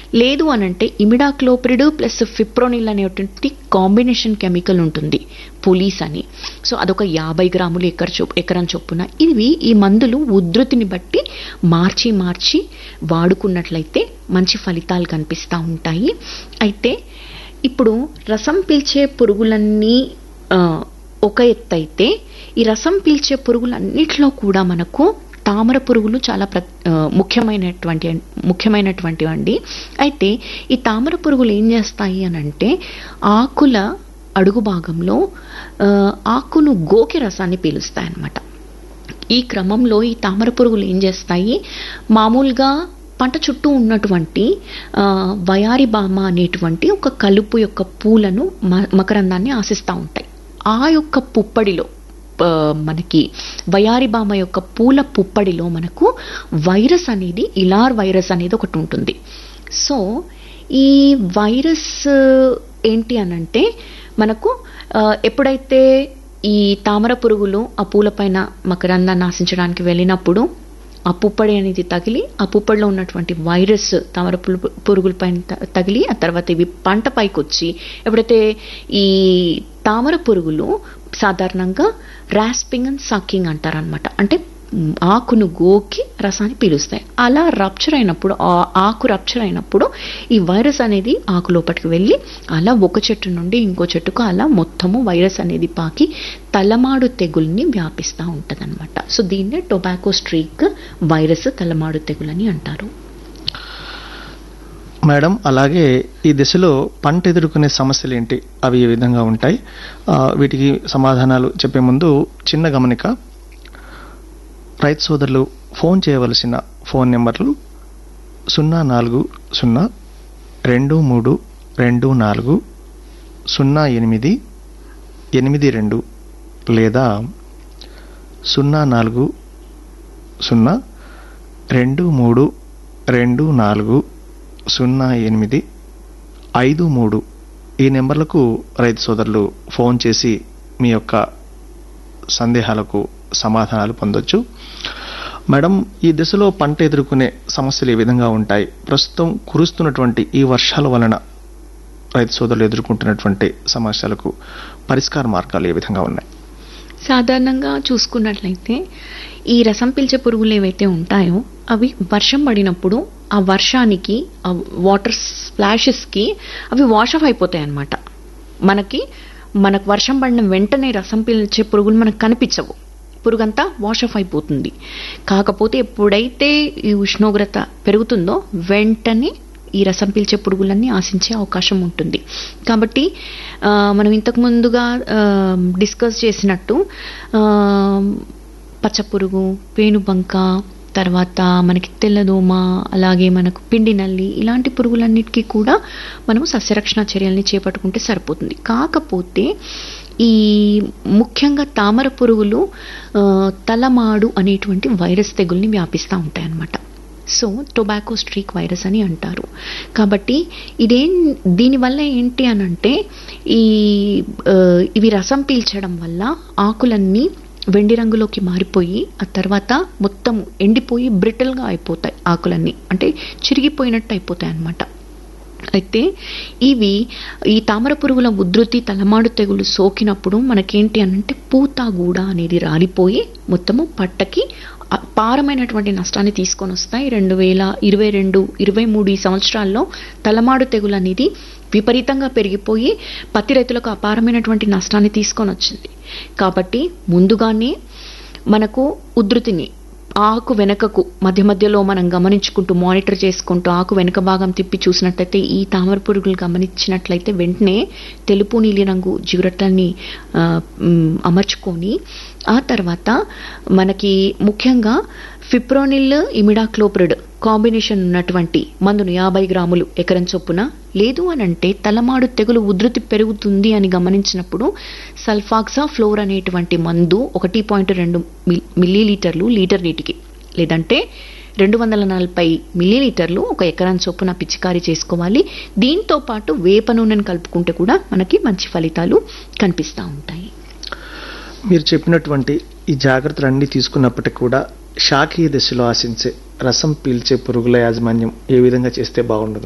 లేదు అనంటే imidacloprid plus fipronil అనేటువంటి కాంబినేషన్ కెమికల్ ఉంటుంది పులీస్ అని సో అదొక యాభై గ్రాములు ఎకర చొప్ ఎకరం చొప్పున ఇవి ఈ మందులు ఉధృతిని బట్టి మార్చి మార్చి వాడుకున్నట్లయితే మంచి ఫలితాలు కనిపిస్తూ ఉంటాయి అయితే ఇప్పుడు రసం పీల్చే పురుగులన్నీ ఆ, ఒక ఎత్తు అయితే ఈ రసం పీల్చే పురుగులన్నిటిలో కూడా మనకు తామర పురుగులు చాలా ప్ర ఆ, ముఖ్యమైనటువంటి ముఖ్యమైనటువంటివి అండి అయితే ఈ తామర పురుగులు ఏం చేస్తాయి అని అంటే ఆకుల అడుగు భాగంలో ఆ, ఆకును గోకి రసాన్ని పీలుస్తాయి అన్నమాట ఈ క్రమంలో ఈ తామర పురుగులు ఏం చేస్తాయి మామూలుగా పంట చుట్టూ ఉన్నటువంటి ఆ, వయారి బామ అనేటువంటి ఒక కలుపు యొక్క పూలను మ- మకరందాన్ని ఆశిస్తూ ఉంటాయి ఆ యొక్క పుప్పడిలో ఆ, మనకి వయారి బామ యొక్క పూల పుప్పడిలో మనకు వైరస్ అనేది ఇలార్ వైరస్ అనేది ఒకటి ఉంటుంది సో ఈ వైరస్ ఏంటి అనంటే మనకు ఆ, ఎప్పుడైతే ఈ తామర పురుగులు ఆ పూలపైన మకరందాన్ని నాశించడానికి వెళ్ళినప్పుడు ఆ పుప్పడి అనేది తగిలి ఆ పుప్పడిలో ఉన్నటువంటి వైరస్ తామర పులు- పురుగులపైన త- తగిలి ఆ తర్వాత ఇవి పంట పైకి వచ్చి ఎప్పుడైతే ఈ తామర పురుగులు సాధారణంగా రాస్పింగ్ అండ్ సక్కింగ్ అంటారనమాట అంటే మ్, ఆకును గోకి రసాన్ని పీలుస్తాయి అలా రప్చర్ అయినప్పుడు ఆ ఆకు రప్చర్ అయినప్పుడు ఈ వైరస్ అనేది ఆకు లోపలికి వెళ్ళి అలా ఒక చెట్టు నుండి ఇంకో చెట్టుకు అలా మొత్తము వైరస్ అనేది పాకి తలమాడు తెగుల్ని వ్యాపిస్తూ ఉంటదన్నమాట సో దీన్నే టొబాకో స్ట్రీక్ వైరస్ తలమాడు తెగులని అంటారు మేడం అలాగే ఈ దశలో పంట ఎదుర్కొనే సమస్యలు ఏంటి అవి ఏ విధంగా ఉంటాయి ఆ, వీటికి సమాధానాలు చెప్పే ముందు చిన్న గమనిక రైతు సోదరులు ఫోన్ చేయవలసిన ఫోన్ నెంబర్లు సున్నా నాలుగు సున్నా రెండు మూడు రెండు నాలుగు సున్నా ఎనిమిది ఎనిమిది రెండు లేదా సున్నా నాలుగు సున్నా రెండు మూడు రెండు నాలుగు సున్నా ఎనిమిది ఐదు మూడు ఈ నెంబర్లకు రైతు సోదరులు ఫోన్ చేసి మీ యొక్క సందేహాలకు సమాధానాలు పొందొచ్చు మేడం ఈ దశలో పంట ఎదుర్కొనే సమస్యలు ఏ విధంగా ఉంటాయి ప్రస్తుతం కురుస్తున్నటువంటి ఈ వర్షాల వలన రైతు సోదరులు ఎదుర్కొంటున్నటువంటి సమస్యలకు పరిష్కార మార్గాలు ఏ విధంగా ఉన్నాయి సాధారణంగా చూసుకున్నట్లయితే ఈ రసం పీల్చే పురుగులు ఏవైతే ఉంటాయో అవి వర్షం పడినప్పుడు ఆ వర్షానికి ఆ వాటర్ స్ప్లాషెస్కి అవి వాష్ ఆఫ్ అయిపోతాయి అన్నమాట మనకి మనకు వర్షం పడిన వెంటనే రసం పీల్చే పురుగులు మనకు కనిపించవు పురుగంతా వాష్ ఆఫ్ అయిపోతుంది కాకపోతే ఎప్పుడైతే ఈ ఉష్ణోగ్రత పెరుగుతుందో వెంటనే ఈ రసం పీల్చే పురుగులన్నీ ఆశించే అవకాశం ఉంటుంది కాబట్టి ఆ, మనం ఇంతకు ముందుగా డిస్కస్ చేసినట్టు ఆ, పచ్చపురుగు పేనుబంక తర్వాత మనకి తెల్లదోమ అలాగే మనకు పిండి నల్లి ఇలాంటి పురుగులన్నిటికీ కూడా మనం సస్యరక్షణ చర్యల్ని చేపట్టుకుంటే సరిపోతుంది కాకపోతే ఈ ముఖ్యంగా తామర పురుగులు ఆ, తలమాడు అనేటువంటి వైరస్ తెగుల్ని వ్యాపిస్తూ ఉంటాయి అన్నమాట సో టొబాకో స్ట్రీక్ వైరస్ అని అంటారు కాబట్టి ఇదేం దీనివల్ల ఏంటి అని అంటే ఈ ఆ, ఇవి రసం పీల్చడం వల్ల ఆకులన్నీ వెండి రంగులోకి మారిపోయి ఆ తర్వాత మొత్తం ఎండిపోయి బ్రిటల్గా అయిపోతాయి ఆకులన్నీ అంటే చిరిగిపోయినట్టు అయిపోతాయి అన్నమాట అయితే ఇవి ఈ తామర పురుగుల ఉధృతి తలమాడు తెగులు సోకినప్పుడు మనకేంటి అనంటే పూతాగూడ అనేది రాలిపోయి మొత్తము పట్టకి అపారమైనటువంటి నష్టాన్ని తీసుకొని వస్తాయి రెండు వేల ఇరవై రెండు ఇరవై మూడు ఈ సంవత్సరాల్లో తలమాడు తెగులు అనేది విపరీతంగా పెరిగిపోయి పత్తి రైతులకు అపారమైనటువంటి నష్టాన్ని తీసుకొని వచ్చింది కాబట్టి ముందుగానే మనకు ఉధృతిని ఆకు వెనకకు మధ్య మధ్యలో మనం గమనించుకుంటూ మానిటర్ చేసుకుంటూ ఆకు వెనక భాగం తిప్పి చూసినట్లయితే ఈ తామర పురుగులు గమనించినట్లయితే వెంటనే తెలుపు నీలిరంగు జిగురట్లని ఆ, మ్, అమర్చుకొని ఆ తర్వాత మనకి ముఖ్యంగా ఫిప్రోనిల్ ఇమిడాక్లోప్రిడ్ కాంబినేషన్ ఉన్నటువంటి మందును యాభై గ్రాములు ఎకరం చొప్పున లేదు అని అంటే తలమాడు తెగులు ఉధృతి పెరుగుతుంది అని గమనించినప్పుడు సల్ఫాక్సా ఫ్లోర్ అనేటువంటి మందు ఒకటి పాయింట్ రెండు మిల్లీ లీటర్లు లీటర్ నీటికి లేదంటే రెండు వందల నలభై మిల్లీలీటర్లు ఒక ఎకరం చొప్పున పిచికారీ చేసుకోవాలి దీంతో పాటు వేప నూనెను కలుపుకుంటే కూడా మనకి మంచి ఫలితాలు కనిపిస్తూ ఉంటాయి మీరు చెప్పినటువంటి ఈ జాగ్రత్తలన్నీ తీసుకున్నప్పటికీ కూడా శాఖీయ దశలో ఆశించే రసం పీల్చే పురుగుల యాజమాన్యం ఏ విధంగా చేస్తే బాగుంటుంది